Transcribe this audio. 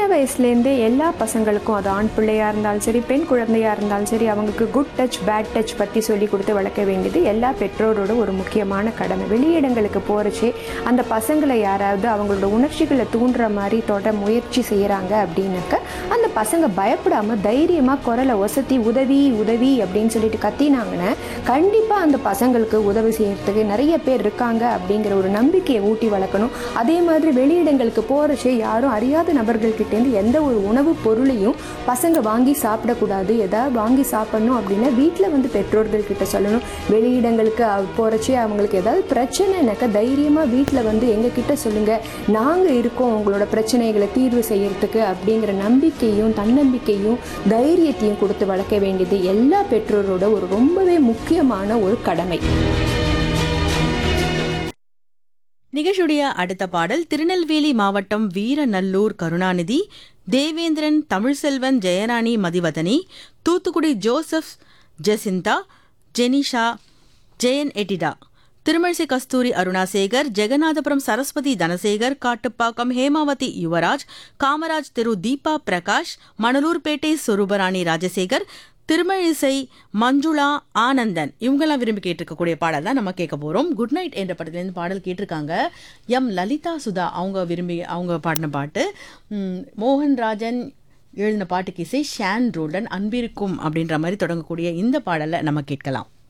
வயசுலேருந்தே எல்லா பசங்களுக்கும் அது ஆண் பிள்ளையாக இருந்தாலும் சரி பெண் குழந்தையாக இருந்தாலும் சரி அவங்களுக்கு குட் டச் பேட் டச் பற்றி சொல்லி கொடுத்து வளர்க்க வேண்டியது எல்லா பெற்றோரோட ஒரு முக்கியமான கடமை வெளியிடங்களுக்கு போகிறச்சே அந்த பசங்களை யாராவது அவங்களோட உணர்ச்சிகளை தூண்டுற மாதிரி தொட முயற்சி செய்கிறாங்க அப்படின்னாக்க அந்த பசங்க பயப்படாமல் தைரியமாக குரலை ஒசத்தி உதவி உதவி அப்படின்னு சொல்லிட்டு கத்தினாங்கன்னா கண்டிப்பாக அந்த பசங்களுக்கு உதவி செய்யறதுக்கு நிறைய பேர் இருக்காங்க அப்படிங்கிற ஒரு நம்பிக்கையை ஊட்டி வளர்க்கணும் அதே மாதிரி வெளியிடங்களுக்கு போகிறச்சே யாரும் அறியாத நபர்கள்கிட்டேருந்து எந்த ஒரு உணவுப் பொருளையும் பசங்க வாங்கி சாப்பிடக்கூடாது எதாவது வாங்கி சாப்பிடணும் அப்படின்னா வீட்டில் வந்து பெற்றோர்கள் கிட்ட சொல்லணும் வெளியிடங்களுக்கு போகிறச்சே அவங்களுக்கு ஏதாவது பிரச்சனைனாக்கா தைரியமாக வீட்டில் வந்து எங்ககிட்ட சொல்லுங்கள் நாங்கள் இருக்கோம் உங்களோட பிரச்சனைகளை தீர்வு செய்யறதுக்கு அப்படிங்கிற நம்பிக்கையும் தன்னம்பிக்கையும் தைரியத்தையும் கொடுத்து வளர்க்க வேண்டியது எல்லா பெற்றோரோட ஒரு ரொம்பவே முக்கியமான ஒரு கடமை நிகழ்ச்சியுடைய அடுத்த பாடல் திருநெல்வேலி மாவட்டம் வீரநல்லூர் கருணாநிதி தேவேந்திரன் தமிழ்செல்வன் ஜெயராணி மதிவதனி தூத்துக்குடி ஜோசப் ஜெசிந்தா ஜெனிஷா ஜெயன் எட்டிடா திருமழிசை கஸ்தூரி அருணாசேகர் ஜெகநாதபுரம் சரஸ்வதி தனசேகர் காட்டுப்பாக்கம் ஹேமாவதி யுவராஜ் காமராஜ் திரு தீபா பிரகாஷ் மணலூர்பேட்டை சொரூபராணி ராஜசேகர் திருமழிசை மஞ்சுளா ஆனந்தன் இவங்கெல்லாம் விரும்பி கேட்டிருக்கக்கூடிய பாடல் தான் நம்ம கேட்க போகிறோம் குட் நைட் என்ற படத்துலேருந்து பாடல் கேட்டிருக்காங்க எம் லலிதா சுதா அவங்க விரும்பி அவங்க பாடின பாட்டு ம், மோகன் ராஜன் எழுதின பாட்டுக்கு இசை ஷான் ரோல்டன் அன்பிருக்கும் அப்படின்ற மாதிரி தொடங்கக்கூடிய இந்த பாடலை நம்ம கேட்கலாம்